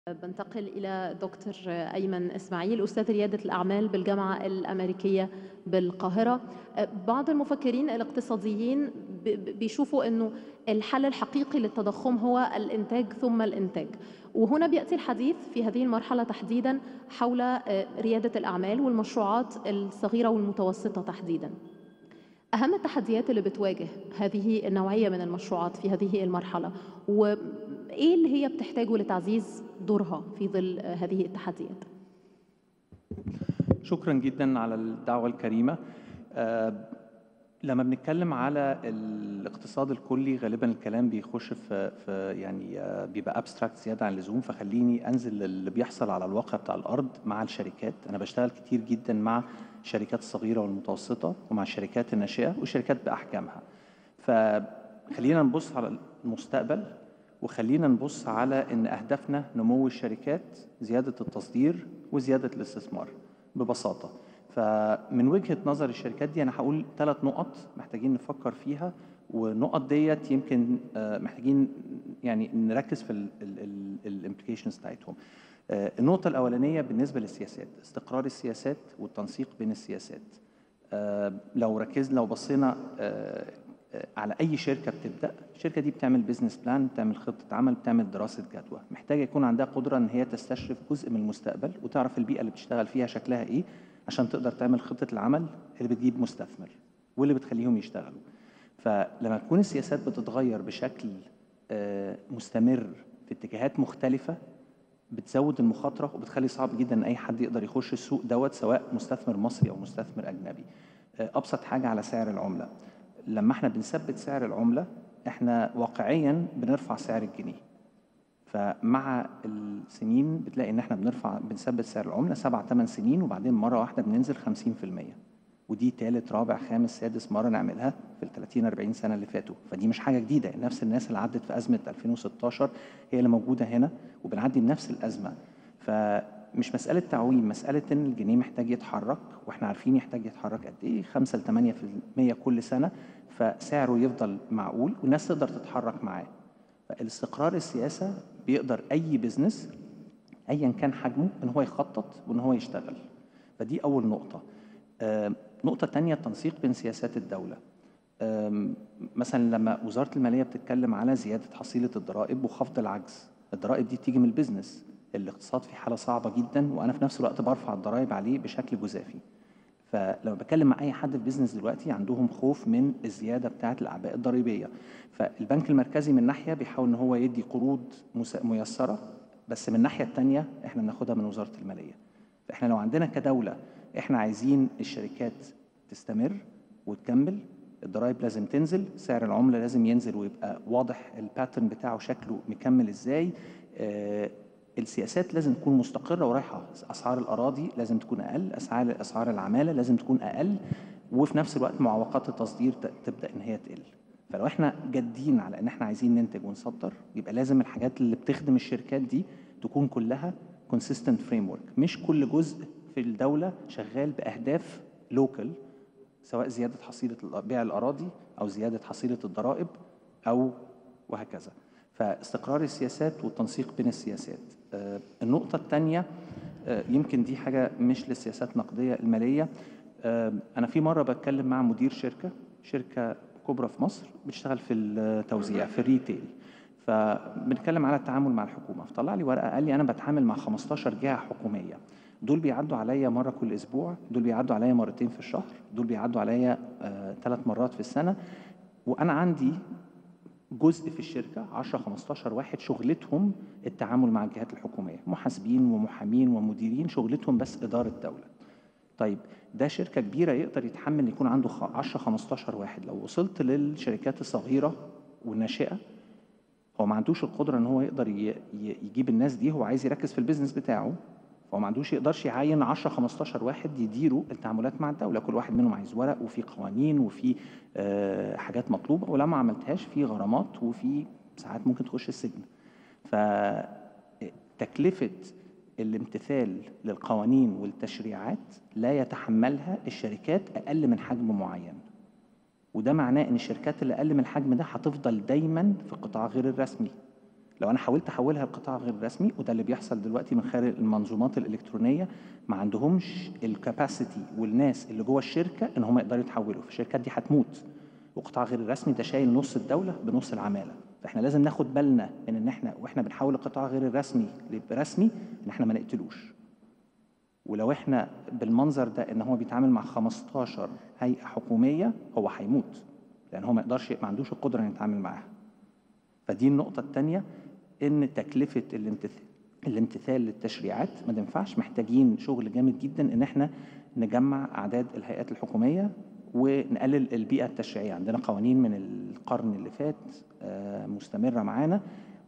بنتقل إلى دكتور أيمن إسماعيل أستاذ ريادة الأعمال بالجامعة الأمريكية بالقاهرة بعض المفكرين الاقتصاديين ب- بيشوفوا أنه الحل الحقيقي للتضخم هو الإنتاج ثم الإنتاج وهنا بيأتي الحديث في هذه المرحلة تحديدا حول ريادة الأعمال والمشروعات الصغيرة والمتوسطة تحديدا أهم التحديات اللي بتواجه هذه النوعية من المشروعات في هذه المرحلة وإيه اللي هي بتحتاجه لتعزيز دورها في ظل هذه التحديات شكرا جدا على الدعوة الكريمة آه، لما بنتكلم على الاقتصاد الكلي غالبا الكلام بيخش في, في يعني آه، بيبقى ابستراكت زياده عن اللزوم فخليني انزل للي بيحصل على الواقع بتاع الارض مع الشركات انا بشتغل كتير جدا مع الشركات الصغيره والمتوسطه ومع الشركات الناشئه والشركات باحجامها فخلينا نبص على المستقبل وخلينا نبص على ان اهدافنا نمو الشركات زياده التصدير وزياده الاستثمار ببساطه فمن وجهه نظر الشركات دي انا هقول ثلاث نقط محتاجين نفكر فيها والنقط ديت يمكن آه، محتاجين يعني نركز في الامبليكيشنز بتاعتهم آه، النقطه الاولانيه بالنسبه للسياسات استقرار السياسات والتنسيق بين السياسات آه، لو ركزنا لو بصينا آه، آه، على اي شركه بتبدا الشركه دي بتعمل بيزنس بلان بتعمل خطه عمل بتعمل دراسه جدوى محتاجه يكون عندها قدره ان هي تستشرف جزء من المستقبل وتعرف البيئه اللي بتشتغل فيها شكلها ايه عشان تقدر تعمل خطه العمل اللي بتجيب مستثمر واللي بتخليهم يشتغلوا فلما تكون السياسات بتتغير بشكل آه، مستمر في اتجاهات مختلفه بتزود المخاطره وبتخلي صعب جدا ان اي حد يقدر يخش السوق دوت سواء مستثمر مصري او مستثمر اجنبي آه، ابسط حاجه على سعر العمله لما احنا بنثبت سعر العمله احنا واقعيا بنرفع سعر الجنيه فمع السنين بتلاقي ان احنا بنرفع بنثبت سعر العمله سبع ثمان سنين وبعدين مره واحده بننزل 50% ودي تالت رابع خامس سادس مره نعملها في ال 30 40 سنه اللي فاتوا فدي مش حاجه جديده نفس الناس اللي عدت في ازمه 2016 هي اللي موجوده هنا وبنعدي بنفس الازمه فمش مساله تعويم مساله ان الجنيه محتاج يتحرك واحنا عارفين يحتاج يتحرك قد ايه 5 ل 8% كل سنه فسعره يفضل معقول والناس تقدر تتحرك معاه فالاستقرار السياسه بيقدر اي بزنس ايا كان حجمه ان هو يخطط وان هو يشتغل فدي اول نقطه آه، نقطه تانية التنسيق بين سياسات الدوله آم، مثلا لما وزاره الماليه بتتكلم على زياده حصيله الضرائب وخفض العجز الضرائب دي بتيجي من البيزنس الاقتصاد في حاله صعبه جدا وانا في نفس الوقت برفع الضرائب عليه بشكل جزافي فلما بتكلم مع اي حد في بيزنس دلوقتي عندهم خوف من الزياده بتاعه الاعباء الضريبيه فالبنك المركزي من ناحيه بيحاول ان هو يدي قروض مس- ميسره بس من الناحيه الثانيه احنا بناخدها من وزاره الماليه فاحنا لو عندنا كدوله احنا عايزين الشركات تستمر وتكمل الضرائب لازم تنزل سعر العمله لازم ينزل ويبقى واضح الباترن بتاعه شكله مكمل ازاي آه، السياسات لازم تكون مستقره ورايحه اسعار الاراضي لازم تكون اقل اسعار اسعار العماله لازم تكون اقل وفي نفس الوقت معوقات التصدير ت- تبدا ان هي تقل فلو احنا جادين على ان احنا عايزين ننتج ونصدر يبقى لازم الحاجات اللي بتخدم الشركات دي تكون كلها consistent framework مش كل جزء في الدوله شغال باهداف لوكال سواء زياده حصيله الأ- بيع الاراضي او زياده حصيله الضرائب او وهكذا فاستقرار السياسات والتنسيق بين السياسات آه، النقطه الثانيه يمكن دي حاجه مش للسياسات النقديه الماليه آه، انا في مره بتكلم مع مدير شركه شركه كبرى في مصر بتشتغل في التوزيع في الريتيل فبنتكلم على التعامل مع الحكومه فطلع لي ورقه قال لي انا بتعامل مع 15 جهه حكوميه دول بيعدوا عليا مره كل اسبوع دول بيعدوا عليا مرتين في الشهر دول بيعدوا عليا ثلاث مرات في السنه وانا عندي جزء في الشركه 10 15 واحد شغلتهم التعامل مع الجهات الحكوميه محاسبين ومحامين ومديرين شغلتهم بس اداره دوله طيب ده شركه كبيره يقدر يتحمل يكون عنده خ- 10 15 واحد لو وصلت للشركات الصغيره والناشئه هو ما عندوش القدره ان هو يقدر ي- ي- يجيب الناس دي هو عايز يركز في البيزنس بتاعه فهو ما عندوش يقدرش يعين 10 15 واحد يديروا التعاملات مع الدوله كل واحد منهم عايز ورق وفي قوانين وفي آه، حاجات مطلوبه ولو ما عملتهاش في غرامات وفي ساعات ممكن تخش السجن فتكلفه الامتثال للقوانين والتشريعات لا يتحملها الشركات اقل من حجم معين وده معناه ان الشركات اللي اقل من الحجم ده هتفضل دايما في القطاع غير الرسمي لو انا حاولت احولها لقطاع غير رسمي وده اللي بيحصل دلوقتي من خلال المنظومات الالكترونيه ما عندهمش الكاباسيتي والناس اللي جوه الشركه ان هم يقدروا يتحولوا فالشركات دي هتموت وقطاع غير الرسمي ده شايل نص الدوله بنص العماله فاحنا لازم ناخد بالنا من ان احنا واحنا بنحول القطاع غير الرسمي لرسمي ان احنا ما نقتلوش ولو احنا بالمنظر ده ان هو بيتعامل مع 15 هيئه حكوميه هو هيموت لان هو ما يقدرش ما عندوش القدره انه يتعامل معاها فدي النقطه الثانيه ان تكلفه الامتثال الامتثال للتشريعات ما تنفعش محتاجين شغل جامد جدا ان احنا نجمع اعداد الهيئات الحكوميه ونقلل البيئه التشريعيه عندنا قوانين من القرن اللي فات آه، مستمره معانا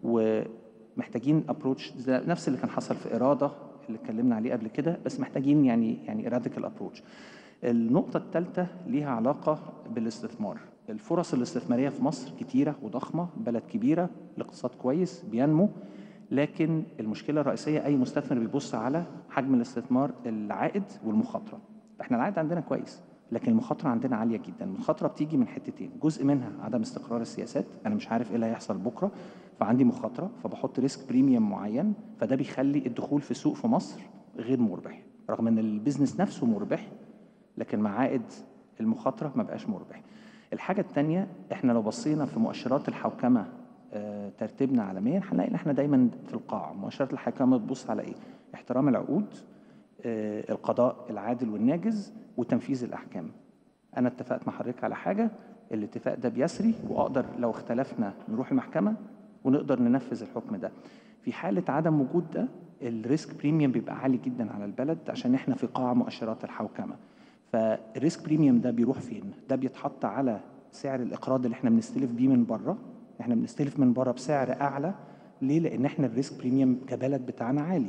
ومحتاجين ابروتش نفس اللي كان حصل في اراده اللي اتكلمنا عليه قبل كده بس محتاجين يعني يعني راديكال ابروتش النقطه الثالثه ليها علاقه بالاستثمار الفرص الاستثماريه في مصر كتيره وضخمه بلد كبيره الاقتصاد كويس بينمو لكن المشكله الرئيسيه اي مستثمر بيبص على حجم الاستثمار العائد والمخاطره احنا العائد عندنا كويس لكن المخاطره عندنا عاليه جدا المخاطره بتيجي من حتتين جزء منها عدم استقرار السياسات انا مش عارف ايه اللي هيحصل بكره فعندي مخاطره فبحط ريسك بريميوم معين فده بيخلي الدخول في سوق في مصر غير مربح رغم ان البيزنس نفسه مربح لكن مع عائد المخاطره ما بقاش مربح الحاجه الثانيه احنا لو بصينا في مؤشرات الحوكمه آه، ترتيبنا عالميا هنلاقي ان احنا دايما في القاع مؤشرات الحوكمه بتبص على ايه احترام العقود آه، القضاء العادل والناجز وتنفيذ الاحكام انا اتفقت مع حضرتك على حاجه الاتفاق ده بيسري واقدر لو اختلفنا نروح المحكمه ونقدر ننفذ الحكم ده في حاله عدم وجود ده الريسك بريميوم بيبقى عالي جدا على البلد عشان احنا في قاع مؤشرات الحوكمه فالريسك بريميوم ده بيروح فين ده بيتحط على سعر الاقراض اللي احنا بنستلف بيه من بره احنا بنستلف من بره بسعر اعلى ليه لان احنا الريسك بريميوم كبلد بتاعنا عالي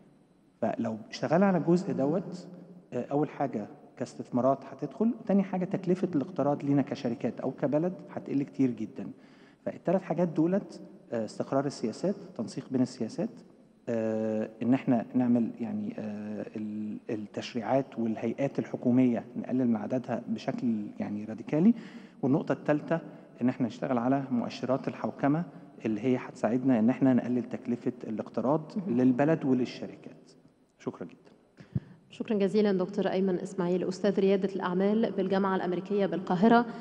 فلو اشتغلنا على الجزء دوت آه، اول حاجه كاستثمارات هتدخل تاني حاجه تكلفه الاقتراض لينا كشركات او كبلد هتقل كتير جدا فالثلاث حاجات دولت آه، استقرار السياسات تنسيق بين السياسات آه، ان احنا نعمل يعني آه، ال- التشريعات والهيئات الحكوميه نقلل من عددها بشكل يعني راديكالي والنقطه الثالثه ان احنا نشتغل على مؤشرات الحوكمه اللي هي هتساعدنا ان احنا نقلل تكلفه الاقتراض للبلد وللشركات شكرا جدا شكرا جزيلا دكتور أيمن إسماعيل أستاذ ريادة الأعمال بالجامعة الأمريكية بالقاهرة